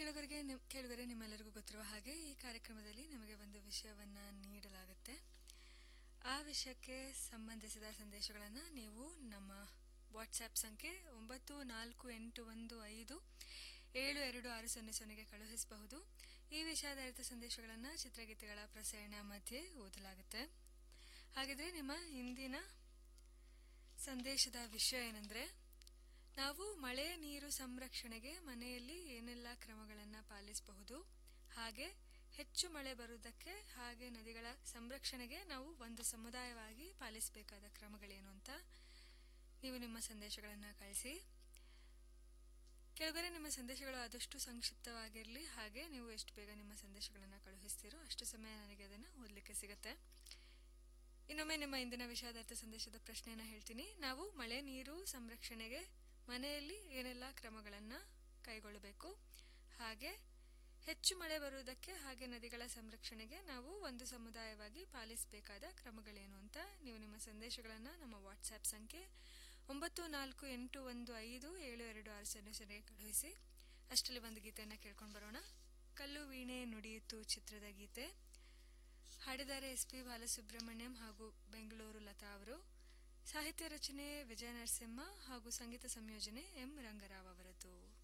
ಕೇಳುಗರಿಗೆ ನಿಮ್- ಕೇಳುಗರೆ ನಿಮ್ಮೆಲ್ಲರಿಗೂ ಗೊತ್ತಿರುವ ಹಾಗೆ ಈ ಕಾರ್ಯಕ್ರಮದಲ್ಲಿ ನಿಮಗೆ ಒಂದು ವಿಷಯವನ್ನ ನೀಡಲಾಗುತ್ತೆ ಆ ವಿಷಯಕ್ಕೆ ಸಂಬಂಧಿಸಿದ ಸಂದೇಶಗಳನ್ನು ನೀವು ನಮ್ಮ ವಾಟ್ಸ್ಆ್ಯಪ್ ಸಂಖ್ಯೆ ಒಂಬತ್ತು ನಾಲ್ಕು ಎಂಟು ಒಂದು ಐದು ಏಳು ಎರಡು ಆರು ಸೊನ್ನೆ ಸೊನ್ನೆಗೆ ಕಳುಹಿಸಬಹುದು ಈ ವಿಷಯಾಧಾರಿತ ಸಂದೇಶಗಳನ್ನು ಚಿತ್ರಗೀತೆಗಳ ಪ್ರಸಾರಣ ಮಧ್ಯೆ ಓದಲಾಗುತ್ತೆ ಹಾಗಿದ್ರೆ ನಿಮ್ಮ ಇಂದಿನ ಸಂದೇಶದ ವಿಷಯ ಏನಂದ್ರೆ ನಾವು ಮಳೆ ನೀರು ಸಂರಕ್ಷಣೆಗೆ ಮನೆಯಲ್ಲಿ ಏನೆಲ್ಲ ಕ್ರಮಗಳನ್ನು ಪಾಲಿಸಬಹುದು ಹಾಗೆ ಹೆಚ್ಚು ಮಳೆ ಬರುವುದಕ್ಕೆ ಹಾಗೆ ನದಿಗಳ ಸಂರಕ್ಷಣೆಗೆ ನಾವು ಒಂದು ಸಮುದಾಯವಾಗಿ ಪಾಲಿಸಬೇಕಾದ ಕ್ರಮಗಳೇನು ಅಂತ ನೀವು ನಿಮ್ಮ ಸಂದೇಶಗಳನ್ನು ಕಳಿಸಿ ಕೆಳಗಡೆ ನಿಮ್ಮ ಸಂದೇಶಗಳು ಆದಷ್ಟು ಸಂಕ್ಷಿಪ್ತವಾಗಿರಲಿ ಹಾಗೆ ನೀವು ಎಷ್ಟು ಬೇಗ ನಿಮ್ಮ ಸಂದೇಶಗಳನ್ನು ಕಳುಹಿಸ್ತೀರೋ ಅಷ್ಟು ಸಮಯ ನನಗೆ ಅದನ್ನು ಓದಲಿಕ್ಕೆ ಸಿಗುತ್ತೆ ಇನ್ನೊಮ್ಮೆ ನಿಮ್ಮ ಇಂದಿನ ವಿಷಯಾಧಾರಿತ ಸಂದೇಶದ ಪ್ರಶ್ನೆಯನ್ನ ಹೇಳ್ತೀನಿ ನಾವು ಮಳೆ ನೀರು ಸಂರಕ್ಷಣೆಗೆ ಮನೆಯಲ್ಲಿ ಏನೆಲ್ಲ ಕ್ರಮಗಳನ್ನು ಕೈಗೊಳ್ಳಬೇಕು ಹಾಗೆ ಹೆಚ್ಚು ಮಳೆ ಬರುವುದಕ್ಕೆ ಹಾಗೆ ನದಿಗಳ ಸಂರಕ್ಷಣೆಗೆ ನಾವು ಒಂದು ಸಮುದಾಯವಾಗಿ ಪಾಲಿಸಬೇಕಾದ ಕ್ರಮಗಳೇನು ಅಂತ ನೀವು ನಿಮ್ಮ ಸಂದೇಶಗಳನ್ನು ನಮ್ಮ ವಾಟ್ಸ್ಆ್ಯಪ್ ಸಂಖ್ಯೆ ಒಂಬತ್ತು ನಾಲ್ಕು ಎಂಟು ಒಂದು ಐದು ಏಳು ಎರಡು ಆರು ಸೊನ್ನೆ ಸೊನ್ನೆಗೆ ಕಳುಹಿಸಿ ಅಷ್ಟರಲ್ಲಿ ಒಂದು ಗೀತೆಯನ್ನು ಕೇಳ್ಕೊಂಡು ಬರೋಣ ಕಲ್ಲು ವೀಣೆ ನುಡಿಯಿತು ಚಿತ್ರದ ಗೀತೆ ಹಾಡಿದ್ದಾರೆ ಎಸ್ ಪಿ ಬಾಲಸುಬ್ರಹ್ಮಣ್ಯಂ ಹಾಗೂ ಬೆಂಗಳೂರು ಲತಾ ಅವರು ಸಾಹಿತ್ಯ ರಚನೆ ವಿಜಯ ನರಸಿಂಹ ಹಾಗೂ ಸಂಗೀತ ಸಂಯೋಜನೆ ಎಂ ರಂಗರಾವ್ ಅವರದ್ದು